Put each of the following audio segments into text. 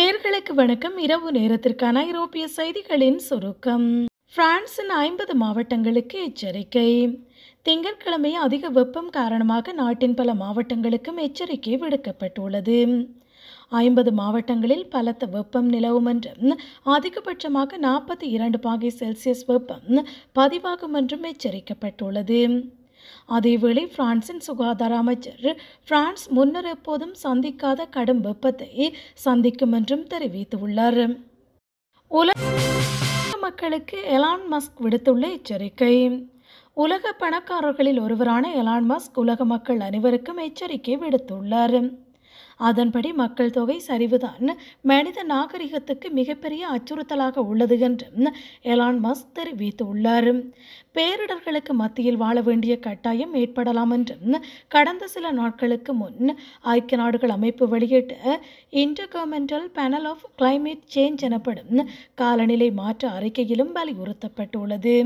நேர்களுக்கு வணக்கம் இரவு நேரத்திற்கான ஐரோப்பிய செய்திகளின் சுருக்கம் பிரான்சின் ஐம்பது மாவட்டங்களுக்கு எச்சரிக்கை திங்கட்கிழமை அதிக வெப்பம் காரணமாக நாட்டின் பல மாவட்டங்களுக்கும் எச்சரிக்கை விடுக்கப்பட்டுள்ளது ஐம்பது மாவட்டங்களில் பலத்த வெப்பம் நிலவும் என்றும் அதிகபட்சமாக நாற்பத்தி இரண்டு பாகை செல்சியஸ் வெப்பம் பதிவாகும் என்றும் எச்சரிக்கப்பட்டுள்ளது அதேவேளை பிரான்சின் சுகாதார அமைச்சர் பிரான்ஸ் முன்னர் எப்போதும் சந்திக்காத கடும் வெப்பத்தை சந்திக்கும் என்றும் தெரிவித்துள்ளார் உலக மக்களுக்கு எலான் மஸ்க் விடுத்துள்ள எச்சரிக்கை உலக பணக்காரர்களில் ஒருவரான எலான் மஸ்க் உலக மக்கள் அனைவருக்கும் எச்சரிக்கை விடுத்துள்ளார் அதன்படி மக்கள் தொகை சரிவுதான் மனித நாகரிகத்துக்கு மிகப்பெரிய அச்சுறுத்தலாக உள்ளது என்றும் எலான் மஸ்க் தெரிவித்துள்ளார் பேரிடர்களுக்கு மத்தியில் வாழ வேண்டிய கட்டாயம் ஏற்படலாம் என்றும் கடந்த சில நாட்களுக்கு முன் ஐக்கிய நாடுகள் அமைப்பு வெளியிட்ட intergovernmental panel of climate change எனப்படும் காலநிலை மாற்ற அறிக்கையிலும் வலியுறுத்தப்பட்டுள்ளது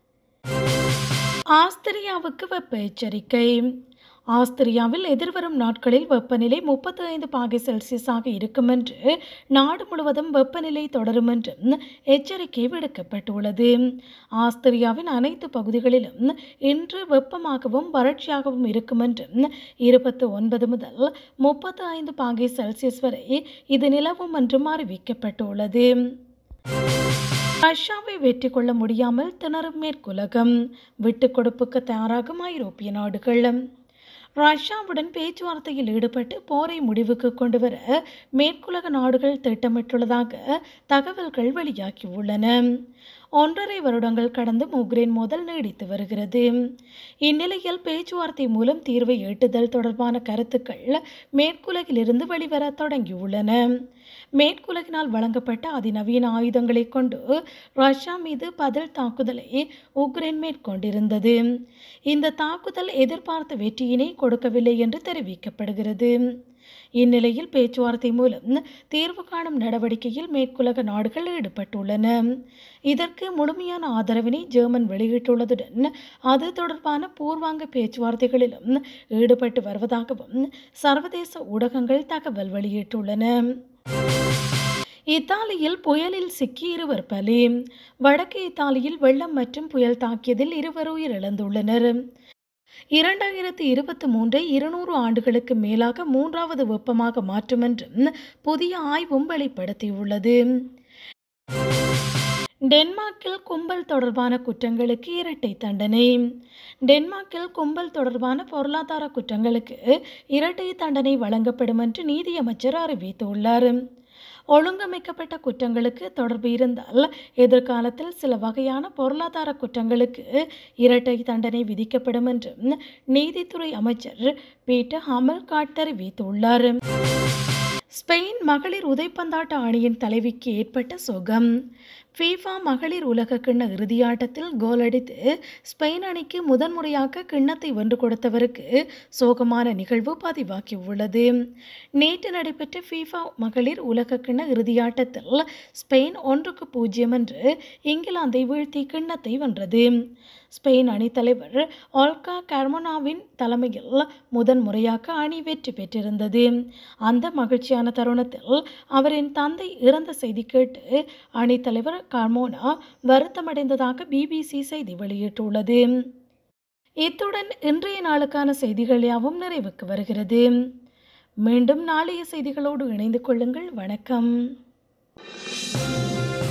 ஆஸ்திரியாவுக்கு வெப்ப எச்சரிக்கை ஆஸ்திரியாவில் எதிர்வரும் நாட்களில் வெப்பநிலை முப்பத்தி ஐந்து பாகை செல்சியஸாக இருக்கும் என்று நாடு முழுவதும் வெப்பநிலை தொடரும் என்றும் எச்சரிக்கை விடுக்கப்பட்டுள்ளது ஆஸ்திரியாவின் அனைத்து பகுதிகளிலும் இன்று வெப்பமாகவும் வறட்சியாகவும் இருக்கும் என்றும் இருபத்தி ஒன்பது முதல் முப்பத்தி ஐந்து பாகை செல்சியஸ் வரை இது நிலவும் என்றும் அறிவிக்கப்பட்டுள்ளது ரஷ்யாவை வெற்றி கொள்ள முடியாமல் திணறும் மேற்குலகம் விட்டுக் கொடுப்புக்கு தயாராகும் ஐரோப்பிய நாடுகள் ரஷ்யாவுடன் பேச்சுவார்த்தையில் ஈடுபட்டு போரை முடிவுக்கு கொண்டு வர மேற்குலக நாடுகள் திட்டமிட்டுள்ளதாக தகவல்கள் வெளியாகியுள்ளன ஒன்றரை வருடங்கள் கடந்து உக்ரைன் மோதல் நீடித்து வருகிறது இந்நிலையில் பேச்சுவார்த்தை மூலம் தீர்வை எட்டுதல் தொடர்பான கருத்துக்கள் மேற்குலகிலிருந்து வெளிவர தொடங்கியுள்ளன மேற்குலகினால் வழங்கப்பட்ட அதிநவீன ஆயுதங்களை கொண்டு ரஷ்யா மீது பதில் தாக்குதலை உக்ரைன் மேற்கொண்டிருந்தது இந்த தாக்குதல் எதிர்பார்த்த வெற்றியினை கொடுக்கவில்லை என்று தெரிவிக்கப்படுகிறது இந்நிலையில் பேச்சுவார்த்தை மூலம் தீர்வு காணும் நடவடிக்கையில் மேற்குலக நாடுகள் ஈடுபட்டுள்ளன இதற்கு முழுமையான ஆதரவினை ஜெர்மன் வெளியிட்டுள்ளதுடன் அது தொடர்பான பூர்வாங்க பேச்சுவார்த்தைகளிலும் ஈடுபட்டு வருவதாகவும் சர்வதேச ஊடகங்கள் தகவல் வெளியிட்டுள்ளன இத்தாலியில் புயலில் சிக்கி இருவர் பலி வடக்கு இத்தாலியில் வெள்ளம் மற்றும் புயல் தாக்கியதில் இருவர் உயிரிழந்துள்ளனர் இரண்டாயிரத்தி இருபத்தி மூன்றை இருநூறு ஆண்டுகளுக்கு மேலாக மூன்றாவது வெப்பமாக மாற்றும் என்றும் புதிய ஆய்வும் வெளிப்படுத்தியுள்ளது டென்மார்க்கில் கும்பல் தொடர்பான குற்றங்களுக்கு இரட்டை தண்டனை டென்மார்க்கில் கும்பல் தொடர்பான பொருளாதார குற்றங்களுக்கு இரட்டை தண்டனை வழங்கப்படும் என்று நீதியமைச்சர் அறிவித்துள்ளார் ஒழுங்கமைக்கப்பட்ட குற்றங்களுக்கு தொடர்பு இருந்தால் எதிர்காலத்தில் சில வகையான பொருளாதார குற்றங்களுக்கு இரட்டை தண்டனை விதிக்கப்படும் என்றும் நீதித்துறை அமைச்சர் பீட்டர் ஹமல்காட் தெரிவித்துள்ளார் ஸ்பெயின் மகளிர் உதைப்பந்தாட்ட அணியின் தலைவிக்கு ஏற்பட்ட சோகம் ஃபீஃபா மகளிர் உலக கிண்ண இறுதியாட்டத்தில் கோல் அடித்து ஸ்பெயின் அணிக்கு முதன்முறையாக கிண்ணத்தை வென்று கொடுத்தவருக்கு சோகமான நிகழ்வு பதிவாகியுள்ளது நேற்று நடைபெற்ற ஃபீஃபா மகளிர் உலக கிண்ண இறுதியாட்டத்தில் ஸ்பெயின் ஒன்றுக்கு பூஜ்ஜியம் என்று இங்கிலாந்தை வீழ்த்தி கிண்ணத்தை வென்றது ஸ்பெயின் அணித்தலைவர் ஆல்கா கர்மோனாவின் தலைமையில் முதன் முறையாக அணி வெற்றி பெற்றிருந்தது அந்த மகிழ்ச்சியான தருணத்தில் அவரின் தந்தை இறந்த செய்தி கேட்டு அணித்தலைவர் கர்மோனா வருத்தமடைந்ததாக பிபிசி செய்தி வெளியிட்டுள்ளது இத்துடன் இன்றைய நாளுக்கான செய்திகள் யாவும் நிறைவுக்கு வருகிறது மீண்டும் நாளைய செய்திகளோடு இணைந்து கொள்ளுங்கள் வணக்கம்